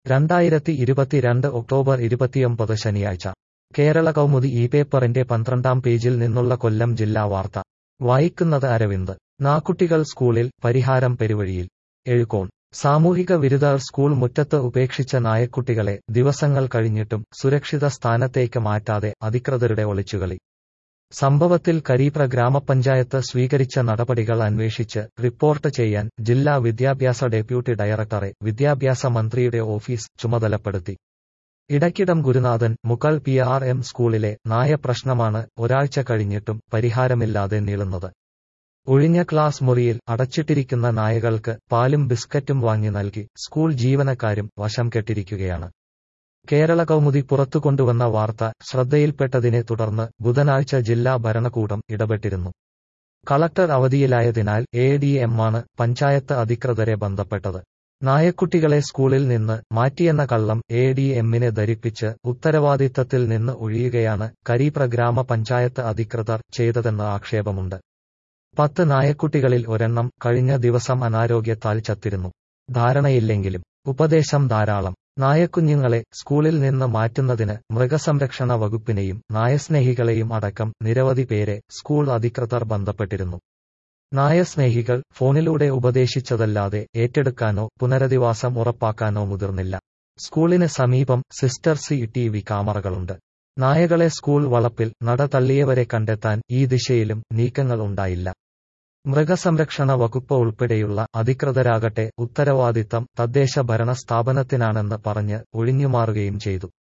രണ്ടായിരത്തി ഇരുപത്തിരണ്ട് ഒക്ടോബർ ഇരുപത്തിയൊമ്പത് ശനിയാഴ്ച കേരള കൗമുദി ഈ പേപ്പറിന്റെ പന്ത്രണ്ടാം പേജിൽ നിന്നുള്ള കൊല്ലം ജില്ലാ വാർത്ത വായിക്കുന്നത് അരവിന്ദ് നാക്കുട്ടികൾ സ്കൂളിൽ പരിഹാരം പെരുവഴിയിൽ എഴുകോൺ സാമൂഹിക വിരുദ്ധർ സ്കൂൾ മുറ്റത്ത് ഉപേക്ഷിച്ച നായക്കുട്ടികളെ ദിവസങ്ങൾ കഴിഞ്ഞിട്ടും സുരക്ഷിത സ്ഥാനത്തേക്ക് മാറ്റാതെ അധികൃതരുടെ ഒളിച്ചുകളി സംഭവത്തിൽ കരീപ്ര ഗ്രാമപഞ്ചായത്ത് സ്വീകരിച്ച നടപടികൾ അന്വേഷിച്ച് റിപ്പോർട്ട് ചെയ്യാൻ ജില്ലാ വിദ്യാഭ്യാസ ഡെപ്യൂട്ടി ഡയറക്ടറെ വിദ്യാഭ്യാസ മന്ത്രിയുടെ ഓഫീസ് ചുമതലപ്പെടുത്തി ഇടയ്ക്കിടം ഗുരുനാഥൻ മുകൾ പി ആർ എം സ്കൂളിലെ നായ പ്രശ്നമാണ് ഒരാഴ്ച കഴിഞ്ഞിട്ടും പരിഹാരമില്ലാതെ നീളുന്നത് ഒഴിഞ്ഞ ക്ലാസ് മുറിയിൽ അടച്ചിട്ടിരിക്കുന്ന നായകൾക്ക് പാലും ബിസ്ക്കറ്റും വാങ്ങി നൽകി സ്കൂൾ ജീവനക്കാരും വശം കെട്ടിരിക്കുകയാണ് കേരള കൗമുദി പുറത്തുകൊണ്ടുവന്ന വാർത്ത ശ്രദ്ധയിൽപ്പെട്ടതിനെ തുടർന്ന് ബുധനാഴ്ച ജില്ലാ ഭരണകൂടം ഇടപെട്ടിരുന്നു കളക്ടർ അവധിയിലായതിനാൽ എ ഡി എമ്മാണ് പഞ്ചായത്ത് അധികൃതരെ ബന്ധപ്പെട്ടത് നായക്കുട്ടികളെ സ്കൂളിൽ നിന്ന് മാറ്റിയെന്ന കള്ളം എ ഡി എമ്മിനെ ധരിപ്പിച്ച് ഉത്തരവാദിത്തത്തിൽ നിന്ന് ഒഴിയുകയാണ് കരീപ്ര ഗ്രാമപഞ്ചായത്ത് അധികൃതർ ചെയ്തതെന്ന് ആക്ഷേപമുണ്ട് പത്ത് നായക്കുട്ടികളിൽ ഒരെണ്ണം കഴിഞ്ഞ ദിവസം അനാരോഗ്യത്താൽ ചത്തിരുന്നു ധാരണയില്ലെങ്കിലും ഉപദേശം ധാരാളം നായക്കുഞ്ഞുങ്ങളെ സ്കൂളിൽ നിന്ന് മാറ്റുന്നതിന് മൃഗസംരക്ഷണ വകുപ്പിനെയും നായസ്നേഹികളെയും അടക്കം നിരവധി പേരെ സ്കൂൾ അധികൃതർ ബന്ധപ്പെട്ടിരുന്നു നായസ്നേഹികൾ ഫോണിലൂടെ ഉപദേശിച്ചതല്ലാതെ ഏറ്റെടുക്കാനോ പുനരധിവാസം ഉറപ്പാക്കാനോ മുതിർന്നില്ല സ്കൂളിന് സമീപം സിസ്റ്റർ സി ടി വി ക്യാമറകളുണ്ട് നായകളെ സ്കൂൾ വളപ്പിൽ നട തള്ളിയവരെ കണ്ടെത്താൻ ഈ ദിശയിലും നീക്കങ്ങൾ ഉണ്ടായില്ല മൃഗസംരക്ഷണ വകുപ്പ് ഉൾപ്പെടെയുള്ള അധികൃതരാകട്ടെ ഉത്തരവാദിത്തം തദ്ദേശ ഭരണ സ്ഥാപനത്തിനാണെന്ന് പറഞ്ഞ് ഒഴിഞ്ഞുമാറുകയും ചെയ്തു